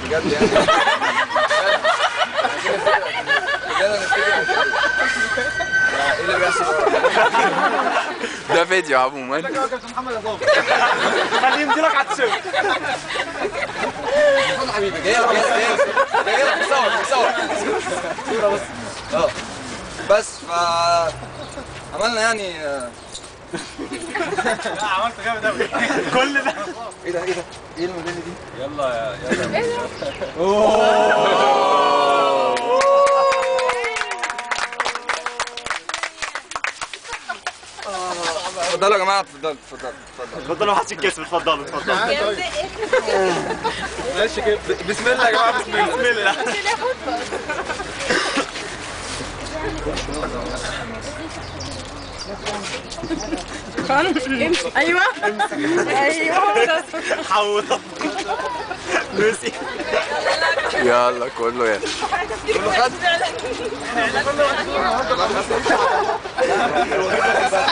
بجد يعني بجد انا نفتكر ايه اللي بيحصل ده فيديو عموما خليه يمديلك على التيشيرت خد حبيبي جاي لك جاي لك جاي لك بتصور بتصور صورة بس اه بس ف عملنا يعني آه، لا عملت جامد قوي كل ده ايه ده ايه ده ايه الموديل دي اتفضلوا يا جماعه اتفضلوا اتفضلوا اتفضلوا اتفضلوا محدش يتكسف اتفضلوا اتفضلوا ماشي كده بسم الله يا جماعه بسم الله بسم الله امشي ايوه ايوه حوضه لوسي يلا كله يلا كله خد